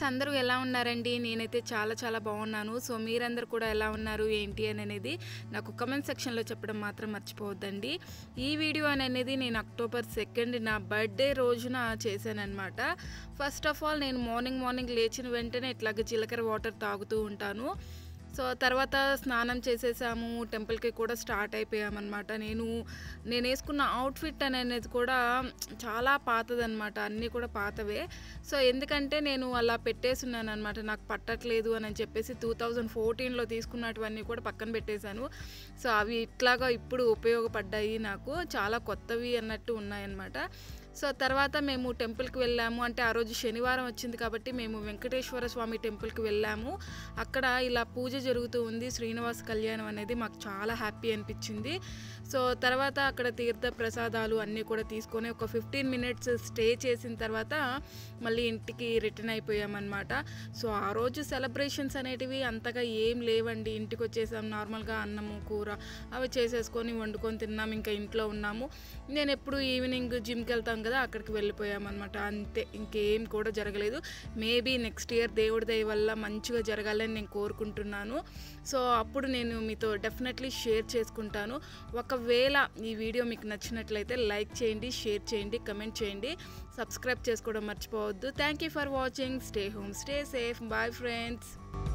అందరూ ఎలా ఉన్నారండి నేనైతే చాలా చాలా బాగున్నాను సో మీరందరూ కూడా ఎలా ఉన్నారు ఏంటి అని అనేది నాకు కమెంట్ సెక్షన్లో చెప్పడం మాత్రం మర్చిపోవద్దండి ఈ వీడియో అని అనేది నేను అక్టోబర్ సెకండ్ నా బర్త్డే రోజున చేశానన్నమాట ఫస్ట్ ఆఫ్ ఆల్ నేను మార్నింగ్ మార్నింగ్ లేచిన వెంటనే ఇట్లాగ జీలకర్ర వాటర్ తాగుతూ ఉంటాను సో తర్వాత స్నానం చేసేసాము టెంపుల్కి కూడా స్టార్ట్ అయిపోయామన్నమాట నేను నేను వేసుకున్న అవుట్ఫిట్ అనేది కూడా చాలా పాతదనమాట అన్నీ కూడా పాతవే సో ఎందుకంటే నేను అలా పెట్టేసున్నాను అనమాట నాకు పట్టట్లేదు అని చెప్పేసి టూ థౌజండ్ ఫోర్టీన్లో తీసుకున్నటువన్నీ కూడా పక్కన పెట్టేశాను సో అవి ఇట్లాగా ఇప్పుడు ఉపయోగపడ్డాయి నాకు చాలా కొత్తవి అన్నట్టు ఉన్నాయన్నమాట సో తర్వాత మేము టెంపుల్కి వెళ్ళాము అంటే ఆ రోజు శనివారం వచ్చింది కాబట్టి మేము వెంకటేశ్వర స్వామి టెంపుల్కి వెళ్ళాము అక్కడ ఇలా పూజ జరుగుతూ ఉంది శ్రీనివాస్ కళ్యాణం అనేది మాకు చాలా హ్యాపీ అనిపించింది సో తర్వాత అక్కడ తీర్థ ప్రసాదాలు అన్నీ కూడా తీసుకొని ఒక ఫిఫ్టీన్ మినిట్స్ స్టే చేసిన తర్వాత మళ్ళీ ఇంటికి రిటర్న్ అయిపోయామన్నమాట సో ఆ రోజు సెలబ్రేషన్స్ అనేటివి అంతగా ఏం లేవండి ఇంటికి వచ్చేసాం నార్మల్గా అన్నము కూర అవి చేసేసుకొని వండుకొని తిన్నాం ఇంకా ఇంట్లో ఉన్నాము నేను ఎప్పుడు ఈవినింగ్ జిమ్కి వెళ్తాం కదా అక్కడికి వెళ్ళిపోయామన్నమాట అంతే ఇంకేం కూడా జరగలేదు మేబీ నెక్స్ట్ ఇయర్ దేవుడి దయ వల్ల మంచిగా జరగాలని నేను కోరుకుంటున్నాను సో అప్పుడు నేను మీతో డెఫినెట్లీ షేర్ చేసుకుంటాను ఒకవేళ ఈ వీడియో మీకు నచ్చినట్లయితే లైక్ చేయండి షేర్ చేయండి కమెంట్ చేయండి సబ్స్క్రైబ్ చేసుకోవడం మర్చిపోవద్దు thank you for watching stay home stay safe bye friends